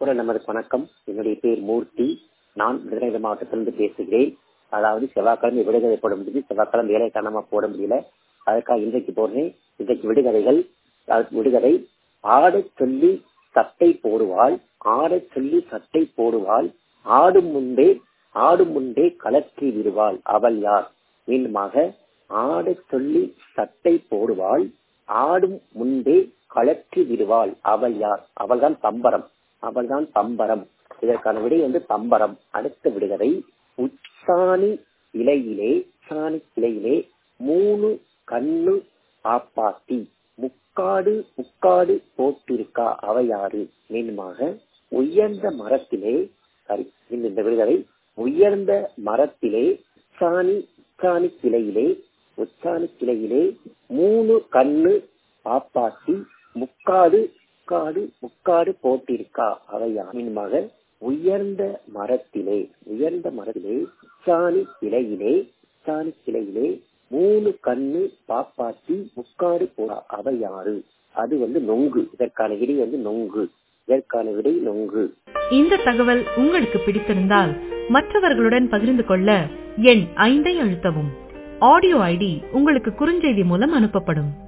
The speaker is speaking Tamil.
குரல் நமது வணக்கம் என்னுடைய பேர் மூர்த்தி நான் விருதுநகர் மாவட்டத்திலிருந்து பேசுகிறேன் அதாவது செவ்வாய்க்கிழமை விடுகதை போட முடியுது செவ்வாய்க்கிழமை வேலை காரணமா போட முடியல அதுக்காக இன்றைக்கு போடுறேன் இன்றைக்கு விடுகதைகள் விடுகதை ஆடச் சொல்லி சட்டை போடுவாள் ஆடச் சொல்லி சட்டை போடுவாள் ஆடும் முன்பே ஆடும் முன்பே கலற்றி விடுவாள் அவள் யார் மீண்டுமாக ஆடச் சொல்லி சட்டை போடுவாள் ஆடும் முன்பே கலற்றி விடுவாள் அவள் யார் அவள்தான் தம்பரம் அவள்தான் தம்பரம் இதற்கான விடை வந்து தம்பரம் அடுத்த விடுகதை உச்சாணி இலையிலே சாணி இலையிலே மூணு கண்ணு ஆப்பாத்தி முக்காடு முக்காடு போட்டிருக்கா அவையாறு மீண்டுமாக உயர்ந்த மரத்திலே சாரி இந்த விடுதலை உயர்ந்த மரத்திலே உச்சாணி உச்சாணி கிளையிலே உச்சாணி கிளையிலே மூணு கண்ணு ஆப்பாத்தி முக்காடு முக்காடு முக்காடு போட்டிருக்கா அவையா மீண்டுமாக உயர்ந்த மரத்திலே உயர்ந்த மரத்திலே உச்சாணி கிளையிலே உச்சாணி கிளையிலே மூணு கண்ணு பாப்பாத்தி முக்காடு போடா அவை யாரு அது வந்து நொங்கு இதற்கான விடை வந்து நொங்கு இதற்கான விடை நொங்கு இந்த தகவல் உங்களுக்கு பிடித்திருந்தால் மற்றவர்களுடன் பகிர்ந்து கொள்ள எண் ஐந்தை அழுத்தவும் ஆடியோ ஐடி உங்களுக்கு குறுஞ்செய்தி மூலம் அனுப்பப்படும்